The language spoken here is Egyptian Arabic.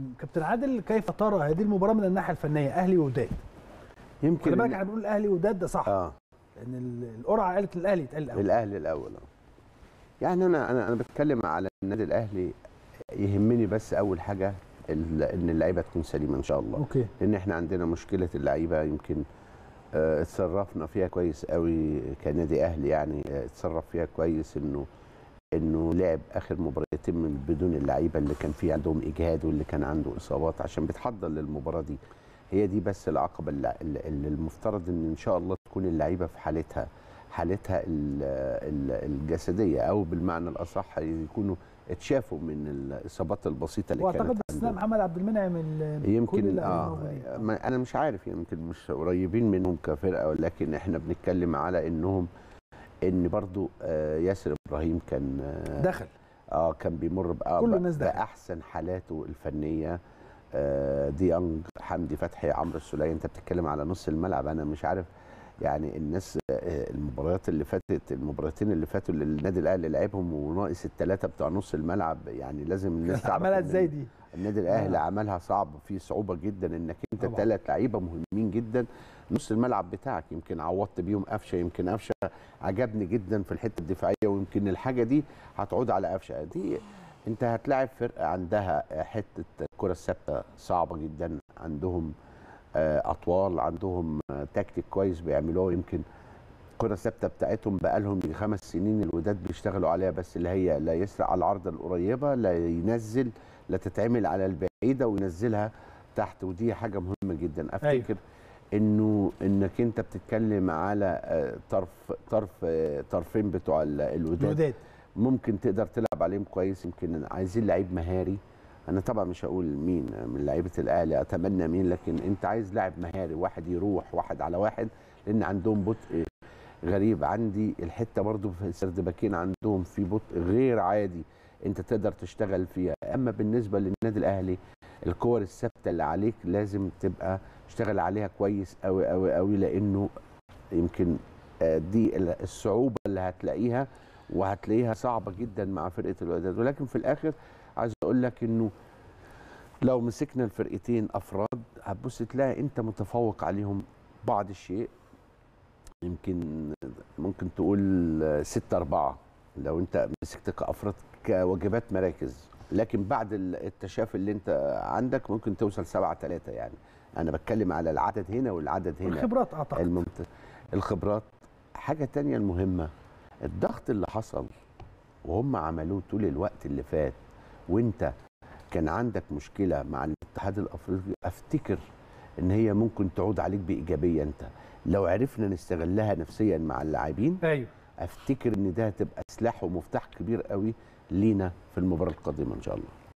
كابتن عادل كيف ترى هذه المباراه من الناحيه الفنيه اهلي ووداد يمكن خلي بالك إن- احنا بنقول الاهلي ووداد ده صح اه لان ال- القرعه قالت الاهلي يتقال الاول الاهلي الاول آه. يعني انا انا انا بتكلم على النادي الاهلي يهمني بس اول حاجه ال- ان اللعيبه تكون سليمه ان شاء الله اوكي لان احنا عندنا مشكله اللعيبه يمكن آه، اتصرفنا فيها كويس قوي كنادي اهلي يعني آه، اتصرف فيها كويس انه انه لعب اخر مباراتين من بدون اللعيبه اللي كان في عندهم اجهاد واللي كان عنده اصابات عشان بيتحضر للمباراه دي هي دي بس العقبه اللي, اللي المفترض ان ان شاء الله تكون اللعيبه في حالتها حالتها ال- ال- الجسديه او بالمعنى الاصح يكونوا اتشافوا من الاصابات البسيطه اللي واعتقد كانت باستثناء عندهم. محمد عبد المنعم ال- كل يمكن اللاعبين اه موجودين. ما انا مش عارف يمكن مش قريبين منهم كفرقه ولكن احنا بنتكلم على انهم ان برضو آه ياسر ابراهيم كان آه دخل اه كان بيمر بقى كل الناس دخل. باحسن حالاته الفنيه آه ديانج حمدي فتحي عمرو السوليه انت بتتكلم على نص الملعب انا مش عارف يعني الناس آه، المباريات اللي فاتت المباراتين اللي فاتوا اللي النادي الاهلي لعبهم وناقص الثلاثه بتوع نص الملعب يعني لازم الناس تعرف عملها إن ازاي دي النادي الاهلي آه. عملها صعب في صعوبه جدا انك انت طبعاً. ثلاث لعيبه مهمين جدا نص الملعب بتاعك يمكن عوضت بيهم قفشه يمكن قفشه عجبني جدا في الحته الدفاعيه ويمكن الحاجه دي هتعود على قفشه دي انت هتلاعب فرقه عندها حته الكره الثابته صعبه جدا عندهم آه، اطوال عندهم آه، تكتيك كويس بيعملوه يمكن الكره الثابته بتاعتهم بقالهم يجي خمس سنين الوداد بيشتغلوا عليها بس اللي هي لا يسرق على العارضه القريبه لا ينزل لا تتعمل على البعيده وينزلها تحت ودي حاجه مهمه جدا افتكر انه انك انت بتتكلم على آه، طرف طرف آه، طرفين بتوع ال- الوداد الوداد ممكن تقدر تلعب عليهم كويس يمكن عايزين لعيب مهاري انا طبعا مش هقول مين من لعيبه الاهلي اتمنى مين لكن انت عايز لاعب مهاري واحد يروح واحد على واحد لان عندهم بطء غريب عندي الحته برضو في سردباكين عندهم في بطء غير عادي انت تقدر تشتغل فيها اما بالنسبه للنادي الاهلي الكور الثابته اللي عليك لازم تبقى تشتغل عليها كويس قوي قوي قوي لانه يمكن آه، دي ال- الصعوبه اللي هتلاقيها وهتلاقيها صعبه جدا مع فرقه الوداد ولكن في الاخر عايز اقول لك انه لو مسكنا الفرقتين افراد هتبص تلاقي انت متفوق عليهم بعض الشيء يمكن ممكن تقول ستة أربعة لو أنت مسكت كأفراد كواجبات مراكز لكن بعد ال- التشافي اللي أنت عندك ممكن توصل سبعة ثلاثة يعني أنا بتكلم على العدد هنا والعدد هنا الخبرات اعتقد الممت... الخبرات حاجة تانية المهمة الضغط اللي حصل وهم عملوه طول الوقت اللي فات وانت كان عندك مشكلة مع الاتحاد الأفريقي أفتكر إن هي ممكن تعود عليك بإيجابية أنت لو عرفنا نستغلها نفسيا مع اللاعبين ايوه أفتكر إن ده هتبقى سلاح ومفتاح كبير قوي لينا في المباراة القادمة إن شاء الله